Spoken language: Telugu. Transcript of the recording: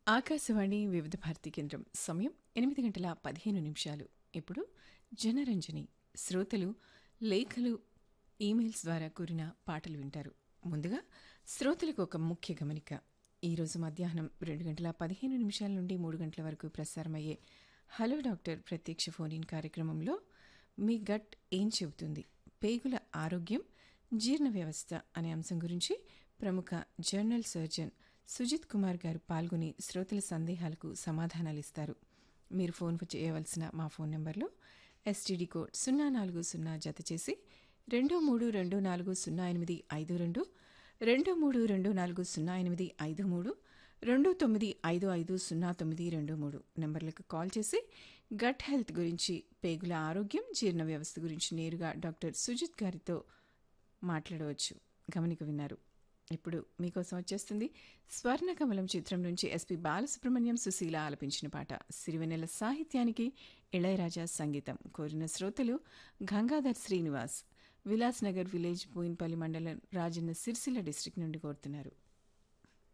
ఆకాశవాణి వివిధ భారతి కేంద్రం సమయం ఎనిమిది గంటల పదిహేను నిమిషాలు ఇప్పుడు జనరంజని శ్రోతలు లేఖలు ఈమెయిల్స్ ద్వారా కూరిన పాటలు వింటారు ముందుగా శ్రోతలకు ఒక ముఖ్య గమనిక ఈరోజు మధ్యాహ్నం రెండు గంటల పదిహేను నిమిషాల నుండి మూడు గంటల వరకు ప్రసారమయ్యే హలో డాక్టర్ ప్రత్యక్ష ఫోన్ ఇన్ కార్యక్రమంలో మీ గట్ ఏం చెబుతుంది పేగుల ఆరోగ్యం జీర్ణ వ్యవస్థ అనే అంశం గురించి ప్రముఖ జర్నల్ సర్జన్ సుజిత్ కుమార్ గారు పాల్గొని శ్రోతల సందేహాలకు సమాధానాలిస్తారు మీరు ఫోన్ చేయవలసిన మా ఫోన్ నెంబర్లో ఎస్టీడీ కోడ్ సున్నా నాలుగు సున్నా జత చేసి రెండు మూడు రెండు నాలుగు సున్నా ఎనిమిది ఐదు రెండు రెండు మూడు రెండు నాలుగు సున్నా ఎనిమిది ఐదు మూడు రెండు తొమ్మిది ఐదు ఐదు సున్నా తొమ్మిది రెండు మూడు నెంబర్లకు కాల్ చేసి గట్ హెల్త్ గురించి పేగుల ఆరోగ్యం జీర్ణ వ్యవస్థ గురించి నేరుగా డాక్టర్ సుజిత్ గారితో మాట్లాడవచ్చు గమనిక విన్నారు ఇప్పుడు మీకోసం వచ్చేస్తుంది స్వర్ణకమలం చిత్రం నుంచి ఎస్పి బాలసుబ్రహ్మణ్యం సుశీల ఆలపించిన పాట సిరివెన్నెల సాహిత్యానికి ఇళయరాజా సంగీతం కోరిన శ్రోతలు గంగాధర్ శ్రీనివాస్ విలాస్ నగర్ విలేజ్ బోయిన్పల్లి మండలం రాజన్న సిరిసిల్ల డిస్టిక్ నుండి కోరుతున్నారు